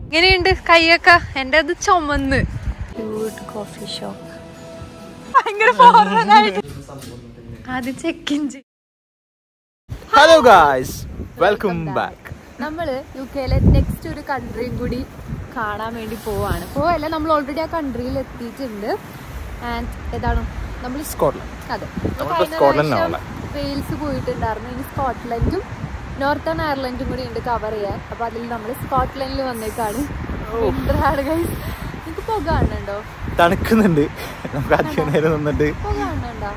ഇങ്ങനെയുണ്ട് കൈയൊക്കെ എന്റെ അത് ചുമന്ന് ക്യൂട്ട് കോഫി ഷോപ്പ് ഭയങ്കര formal ആയിട്ട്. ആദ്യം check in hello guys welcome back നമ്മള് യു കെയിലെ നെക്സ്റ്റ് ഒരു കൺട്രിയും കൂടി കാണാൻ വേണ്ടി പോവാണ് പോവല്ല നമ്മൾ ഓൾറെഡി ആ കൺട്രിയിൽ എത്തിയിട്ടുണ്ട് ആൻഡ് ഏതാണ് നമ്മൾ സ്കോട്ട്ലൻഡ് അതെ നമ്മളിപ്പോ സ്കോട്ട്ലൻഡിലാണുള്ളത്. വെയിൽസ് പോയിട്ടുണ്ടായിരുന്നു ഇനി സ്കോട്ട്ലൻഡും നോർത്തേൺ അയർലൻഡും കൂടി ഉണ്ട് കവർ ചെയ്യാൻ അപ്പൊ അതിൽ നമ്മൾ സ്കോട്ട്ലൻഡിൽ വന്നേക്കാണ് വിന്റർ ആണ് guys. എനിക്ക് പുക കാണുന്നുണ്ടോ തണുക്കുന്നുണ്ട് നമുക്ക് അധികം നേരം നിന്നിട്ട് പുക കാണുന്നുണ്ടോ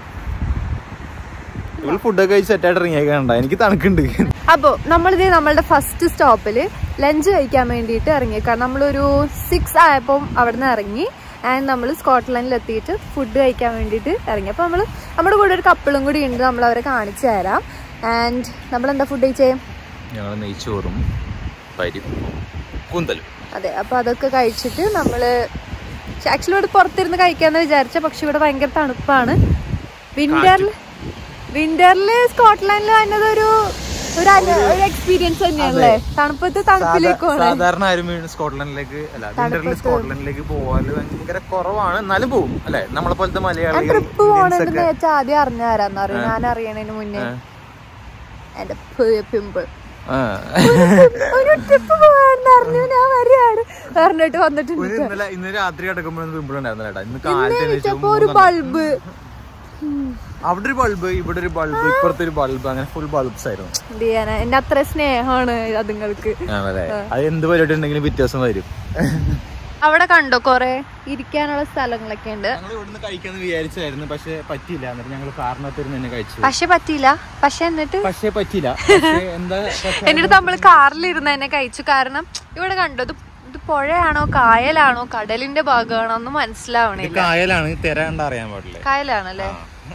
ഇവള് ഫുഡൊക്കെ കഴിച്ച് സെറ്റായിട്ട് ഇറങ്ങിയേക്കണ്ട എനിക്ക് തണുക്കുന്നുണ്ട് അപ്പോൾ നമ്മളിത് നമ്മളുടെ ഫസ്റ്റ് സ്റ്റോപ്പിൽ ലഞ്ച് കഴിക്കാൻ വേണ്ടിയിട്ട് ഇറങ്ങിയേക്കാണ് നമ്മളൊരു സിക്സ് ആയപ്പം അവിടെ നിന്ന് ഇറങ്ങി ആൻഡ് നമ്മൾ സ്കോട്ട്ലൻഡിൽ എത്തിയിട്ട് ഫുഡ് കഴിക്കാൻ വേണ്ടിയിട്ട് ഇറങ്ങി അപ്പോൾ നമ്മൾ നമ്മുടെ കൂടെ ഒരു കപ്പിളും കൂടി ഉണ്ട് നമ്മൾ അവരെ കാണിച്ചു തരാം ആൻഡ് നമ്മൾ എന്താ ഫുഡ് കഴിച്ചേ ഞങ്ങൾ നെയ്ച്ചോറും പരിപ്പും കൂന്തലും അതെ അപ്പോൾ അതൊക്കെ കഴിച്ചിട്ട് നമ്മൾ ആക്ച്വലി ഇവിടെ പുറത്തിരുന്ന് കഴിക്കാമെന്ന് വിചാരിച്ച പക്ഷെ ഇവിടെ ഭയങ്കര തണുപ്പാണ് വിന്ററിൽ വിന്ററിൽ സ്കോട്ട്ലൻഡിൽ വന്നത് ഒരു ഒരു അനു- ഒരു എക്സ്പീരിയൻസ് തന്നെയാണല്ലേ തണുപ്പത്ത് തണുപ്പിലേക്ക് പോകണേ സാധാരണ ആരും വീണ് സ്കോട്ട്ലൻഡിലേക്ക് അല്ല വിന്ററിൽ സ്കോട്ട്ലൻഡിലേക്ക് പോവാല് ഭയങ്കര കുറവാണ് എന്നാലും പോവും അല്ലെ നമ്മളെ പോലത്തെ മലയാളികൾ ട്രിപ്പ് പോണെന്ന് വെച്ചാൽ ആദ്യം അറിഞ്ഞാരാന്ന് അറിയാം ഞാൻ അറിയണതിന് മുന്നേ എന്റെ പിമ്പിൾ ആ. ഒരു ട്രിപ്പ് പോകാന്ന് അറിഞ്ഞു ഞാൻ വരികയാണ് പറഞ്ഞിട്ട് വന്നിട്ടുണ്ട് ഒരു ഇന്നലെ ഇന്ന് രാത്രി കിടക്കുമ്പോഴൊന്നും പിമ്പിൾ ഉണ്ടായിരുന്നില്ല കേട്ടാ ഇന്ന് കാലത്ത് എണീച്ച് ഇപ്പൊ ഒരു ബൾബ് അവിടെ ഒരു ബൾബ് ഇവിടെ ഒരു ബൾബ് ഇപ്പുറത്തെ ഒരു ബൾബ് അങ്ങനെ ഫുൾ ബൾബ്സ് ആയിരുന്നു എന്ത് ചെയ്യാനാ എന്റെ അത്ര സ്നേഹമാണ് അതുങ്ങൾക്ക് ആണല്ലേ അത് എന്ത് പരിപാടി ഉണ്ടെങ്കിലും വ്യത്യാസം വരും അവിടെ കണ്ടോ കൊറേ ഇരിക്കാനുള്ള സ്ഥലങ്ങളൊക്കെ ഉണ്ട് ഞങ്ങൾ ഇവിടുന്ന് കഴിക്കാന്ന് വിചാരിച്ചായിരുന്നു പക്ഷെ പറ്റിയില്ല എന്നിട്ട് ഞങ്ങൾ കാറിനകത്തിരുന്ന് തന്നെ കഴിച്ചു പക്ഷെ പറ്റിയില്ല പക്ഷെ എന്നിട്ട് പക്ഷെ പറ്റിയില്ല പക്ഷേ എന്താ പക്ഷേ എന്നിട്ട് നമ്മള് കാറിലിരുന്ന് തന്നെ കഴിച്ചു കാരണം ഇവിടെ കണ്ടോ ഇത് ഇത് പുഴയാണോ കായലാണോ കടലിന്റെ ഭാഗമാണോ ഒന്നും ഇത് മനസ്സിലാവണില്ല കായലാണ് തിര കണ്ട അറിയാൻ പാടില്ല കായലാണല്ലേ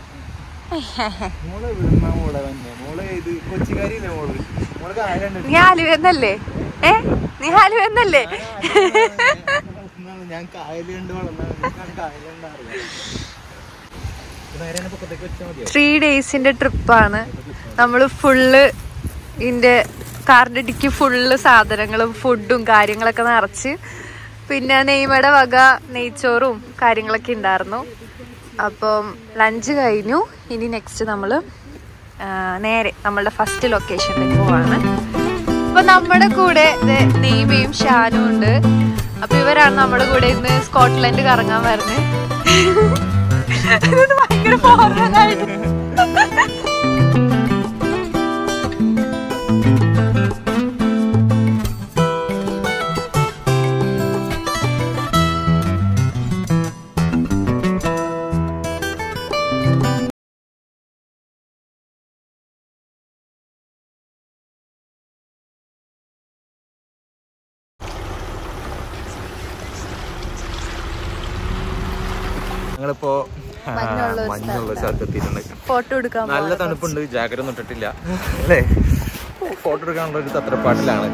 മോള് എവിടുന്നാ മോളെ വന്നെ മോളെ ഇത് കൊച്ചിക്കാരിയല്ലേ മോള് മോള് കായലുണ്ട് നീ ആലുവെന്നല്ലേ ഏ നീ ആലുവെന്നല്ലേ ഞാൻ കായല് കണ്ട് വളർന്ന കായലുണ്ട് അറിയാം നേരെ എന്നെ പൊക്കത്തേക്ക് വെച്ചാൽ മതിയോ ത്രീ ഡേയ്സിന്റെ ട്രിപ്പാണ് നമ്മൾ ഫുള്ള് ഇതിന്റെ കാറിന്റെ ഡിക്ക് ഫുള്ള് സാധനങ്ങളും ഫുഡും കാര്യങ്ങളൊക്കെ നിറച്ച് പിന്നെ നെയ്മയുടെ വക നെയ്ച്ചോറും കാര്യങ്ങളൊക്കെ ഉണ്ടായിരുന്നു അപ്പം ലഞ്ച് കഴിഞ്ഞു ഇനി നെക്സ്റ്റ് നമ്മൾ നേരെ നമ്മളുടെ ഫസ്റ്റ് ലൊക്കേഷനിലേക്ക് പോവാണ് അപ്പൊ നമ്മുടെ കൂടെ ദേ നെയ്മയും ഷാനും ഉണ്ട് അപ്പൊ ഇവരാണ് നമ്മുടെ കൂടെ ഇന്ന് സ്കോട്ട്ലൻഡ് കറങ്ങാൻ വരുന്നത് ഇത് ഭയങ്കര ഫോർമലായിട്ട് ഞങ്ങളിപ്പോ ആ, മഞ്ഞുള്ള ഒരു മഞ്ഞുള്ള സ്ഥലത്ത് എത്തിയിട്ടുണ്ട് ഫോട്ടോ എടുക്കാൻ നല്ല തണുപ്പുണ്ട് ജാക്കറ്റ് ഒന്നും ഇട്ടിട്ടില്ല അല്ലേ ഫോട്ടോ എടുക്കാനുള്ള ഒരു തത്രപ്പാട്ടിലാണ്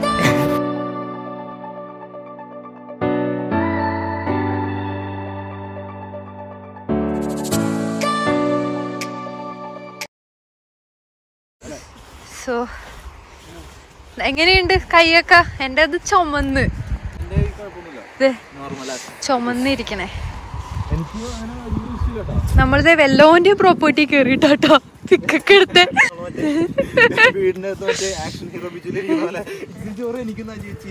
സോ എങ്ങനെയുണ്ട് കൈയൊക്കെ എന്റെ അത് ചുമന്ന് ദേ, ചുമന്നിരിക്കണേ നമ്മളിത് വെല്ലോന്റെ പ്രോപ്പർട്ടി കേറിട്ടോ പിക്കൊക്കെ എടുത്ത് വീടിന്റെ അകത്ത് മറ്റേ ആക്ഷൻ ഹീറോ ബിജുലിരിക്കുന്ന പോലെ "ഇതിന് ചോറ് എനിക്കെന്നാ ചേച്ചി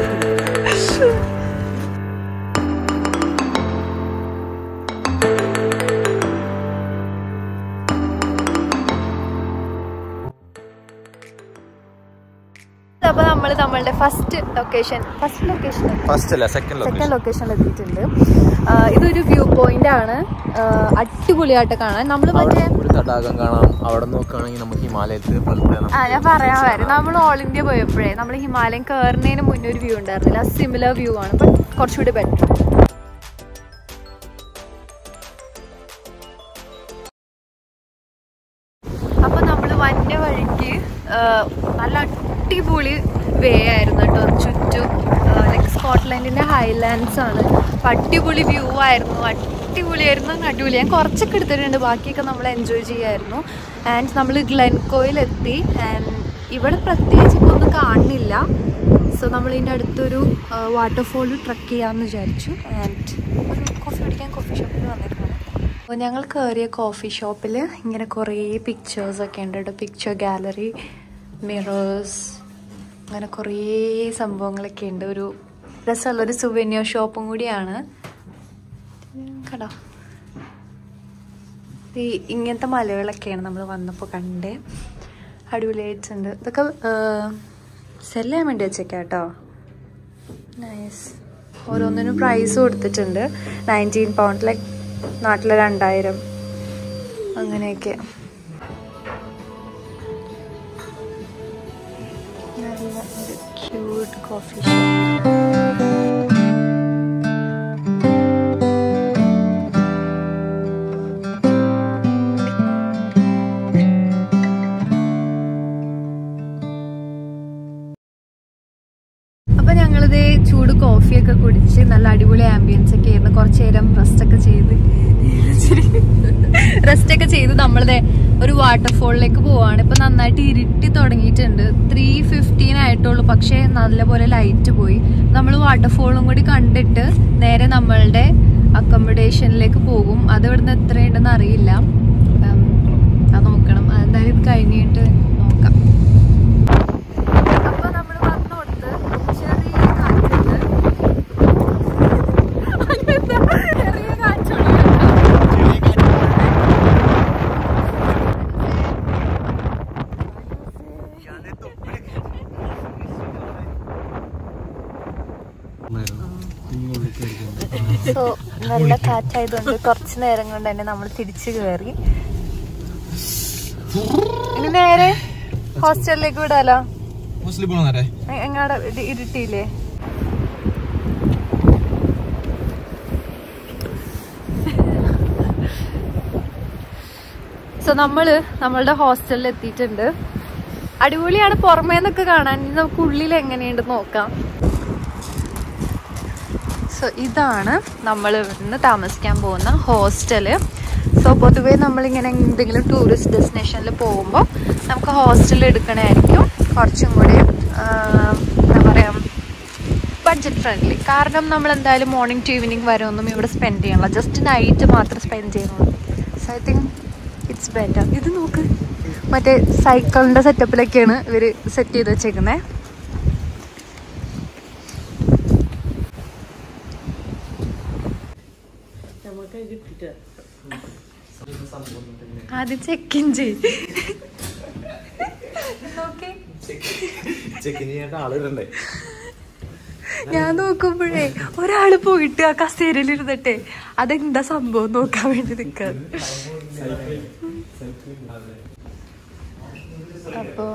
അപ്പൊ നമ്മള് നമ്മളുടെ first location first location first അല്ല സെക്കൻഡ് സെക്കൻഡ് ലൊക്കേഷനിൽ എത്തിയിട്ടുണ്ട് ആ, ഇതൊരു വ്യൂ പോയിന്റ് ആണ് ആ, അടിപൊളിയായിട്ട് കാണാൻ നമ്മൾ മറ്റേ ഒരു തടാകം കാണാം അവിടെ നോക്കുകയാണെങ്കിൽ നമുക്ക് ഹിമാലയത്തിൽ പോലത്തെ ആ ഞാൻ പറയാൻ വരും നമ്മൾ ഓൾ ഇന്ത്യ പോയപ്പോഴേ നമ്മൾ ഹിമാലയം കയറുന്നതിന് മുന്നേ ഒരു വ്യൂ ഉണ്ടായിരുന്നില്ല സിമിലർ വ്യൂ ആണ് ബട്ട് കുറച്ചുകൂടി ബെറ്റർ അപ്പൊ നമ്മൾ വന്ന വഴിക്ക് ആ, നല്ല അടിപൊളി വേ ആയിരുന്നു കേട്ടോ ചുറ്റും ലൈക്ക് സ്കോട്ട്ലൻഡിന്റെ ഹൈലാൻഡ്സ് ആണ് അപ്പൊ അടിപൊളി വ്യൂ ആയിരുന്നു അടിപൊളിയായിരുന്നു അങ്ങ് അടിപൊളി ഞാൻ കുറച്ചൊക്കെ എടുത്തിട്ടുണ്ട് ബാക്കിയൊക്കെ നമ്മൾ എൻജോയ് ചെയ്യായിരുന്നു ആൻഡ് നമ്മൾ ഗ്ലെൻകോയിൽ എത്തി ആൻഡ് ഇവിടെ പ്രത്യേകിച്ച് ഇപ്പൊ ഒന്നും കാണുന്നില്ല സോ നമ്മൾ ഇതിൻ്റെ അടുത്തൊരു വാട്ടർഫോൾ ട്രക്ക് ചെയ്യാമെന്ന് വിചാരിച്ചു ആൻഡ് ഒരു കോഫി കുടിക്കാൻ കോഫി ഷോപ്പിൽ വന്നിരുന്നു അപ്പോൾ ഞങ്ങൾ കയറിയ കോഫി ഷോപ്പിൽ ഇങ്ങനെ കുറേ പിക്ചേഴ്സൊക്കെ ഉണ്ട് കേട്ടോ പിക്ചർ ഗാലറി മിറേഴ്സ് അങ്ങനെ കുറേ സംഭവങ്ങളൊക്കെ ഉണ്ട് ഒരു രസമുള്ളൊരു സുവന്യർ ഷോപ്പും കൂടിയാണ് കടോ ഈ ഇങ്ങനത്തെ മലകളൊക്കെയാണ് നമ്മൾ വന്നപ്പോൾ കണ്ടേ അടിപൊളിയായിട്ടുണ്ട് ഇതൊക്കെ സെല് ചെയ്യാൻ വേണ്ടി വെച്ചേക്കാം കേട്ടോ നൈസ് ഓരോന്നിനും പ്രൈസ് കൊടുത്തിട്ടുണ്ട് നയൻറ്റീൻ പൗണ്ട് ലൈക്ക് നാട്ടിലെ രണ്ടായിരം അങ്ങനെയൊക്കെ നല്ല ഒരു ക്യൂട്ട് കോഫി ഷോപ്പ് അപ്പൊ ഞങ്ങളിത് ചൂട് കോഫിയൊക്കെ കുടിച്ച് നല്ല അടിപൊളി ആംബിയൻസ് ഒക്കെ ആയിരുന്നു കുറച്ചു നേരം റെസ്റ്റ് ഒക്കെ ചെയ്ത് റെസ്റ്റ് ഒക്കെ ചെയ്ത് നമ്മളിത് ഒരു വാട്ടർഫോളിലേക്ക് പോവാണ് ഇപ്പൊ നന്നായിട്ട് ഇരുട്ടി തുടങ്ങിയിട്ടുണ്ട് ത്രീ ഫിഫ്റ്റീൻ ആയിട്ടുള്ളൂ പക്ഷെ നല്ലപോലെ ലൈറ്റ് പോയി നമ്മൾ വാട്ടർഫോളും കൂടി കണ്ടിട്ട് നേരെ നമ്മളുടെ അക്കോമഡേഷനിലേക്ക് പോകും അത് ഇവിടുന്ന് എത്രയുണ്ടെന്ന് അറിയില്ല ഉം, അത് നോക്കണം അതെന്തായാലും ഇത് കഴിഞ്ഞിട്ട് നോക്കാം അപ്പൊ നമ്മള് വന്നോടത്ത് ചെറിയ കാറ്റുണ്ട് അതെന്താ? ചെറിയ കാറ്റുണ്ട് സോ നല്ല കാറ്റായതുകൊണ്ട് കുറച്ച് നേരം കൊണ്ട് തന്നെ നമ്മൾ തിരിച്ചു കയറി ഇനി നേരെ ഹോസ്റ്റലിലേക്ക് വിടാലോ മുസ്ലിം പോണേ എ- എങ്ങാടെ ഇ- ഇരുട്ടിയില്ലേ സോ നമ്മള് നമ്മളുടെ ഹോസ്റ്റലിൽ എത്തിയിട്ടുണ്ട് അടിപൊളിയാണ് പുറമേന്നൊക്കെ കാണാൻ ഇനി നമുക്ക് ഉള്ളിൽ എങ്ങനെയുണ്ട് നോക്കാം സോ ഇതാണ് നമ്മൾ ഇന്ന് താമസിക്കാൻ പോകുന്ന ഹോസ്റ്റല് സോ പൊതുവേ നമ്മളിങ്ങനെ എന്തെങ്കിലും ടൂറിസ്റ്റ് ഡെസ്റ്റിനേഷനിൽ പോകുമ്പോൾ നമുക്ക് ഹോസ്റ്റൽ എടുക്കണമായിരിക്കും കുറച്ചും കൂടി ആ, എന്താ പറയുക ബഡ്ജറ്റ് ഫ്രണ്ട്ലി കാരണം നമ്മൾ എന്തായാലും മോർണിംഗ് ടു ഈവനിങ് വരെ ഒന്നും ഇവിടെ സ്പെൻഡ് ചെയ്യണില്ല ജസ്റ്റ് നൈറ്റ് മാത്രം സ്പെൻഡ് ചെയ്യുന്നുള്ളൂ so I think it's better ഇത് നോക്ക് മറ്റേ സൈക്കിളിൻ്റെ സെറ്റപ്പിലൊക്കെയാണ് ഇവർ സെറ്റ് ചെയ്ത് വെച്ചേക്കുന്നത് ആദ്യം ചെക്ക് ഇൻ ചെയ് നോക്കേ ചെക്കിന് ചെയ്യേണ്ട ആളുകളുണ്ടേ ഞാൻ നോക്കുമ്പോഴേ ഒരാള് പോയിട്ട് ആ കസേരയിൽ ഇരുന്നിട്ടെ അതെന്താ സംഭവം നോക്കാൻ വേണ്ടി നിൽക്കാറ് അപ്പൊ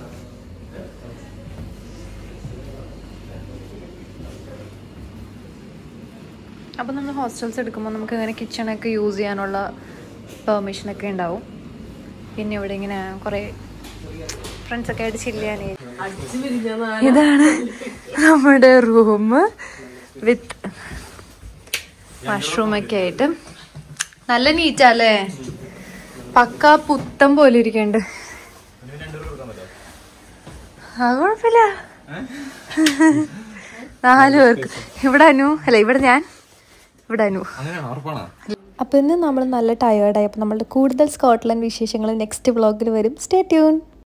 അപ്പൊ നമ്മൾ ഹോസ്റ്റൽസ് എടുക്കുമ്പോൾ നമുക്ക് ഇങ്ങനെ കിച്ചണൊക്കെ യൂസ് ചെയ്യാനുള്ള പെർമിഷനൊക്കെ ഉണ്ടാവും പിന്നെ ഇവിടെ ഇങ്ങനെ കുറേ ഫ്രണ്ട്സൊക്കെ ആയിട്ട് ചില്ല് ചെയ്യാനേ ഇതാണ് നമ്മുടെ റൂം വിത്ത് മഷ്റൂം ഒക്കെ ആയിട്ട് നല്ല നീറ്റല്ലേ പക്ക പുത്തം പോലെ ഇരിക്കണ്ട് അത് കുഴപ്പമില്ല നാല് പേർക്ക് ഇവിടെ അനു അല്ല ഇവിടെ ഞാൻ ഇവിടെ അനു അങ്ങനെയാണോ ഉറപ്പാണോ അപ്പോൾ ഇന്ന് നമ്മൾ നല്ല ടയേർഡായി അപ്പോൾ നമ്മളുടെ കൂടുതൽ സ്കോട്ട്ലൻഡ് വിശേഷങ്ങൾ നെക്സ്റ്റ് വ്ളോഗിൽ വരും സ്റ്റേ ട്യൂൺ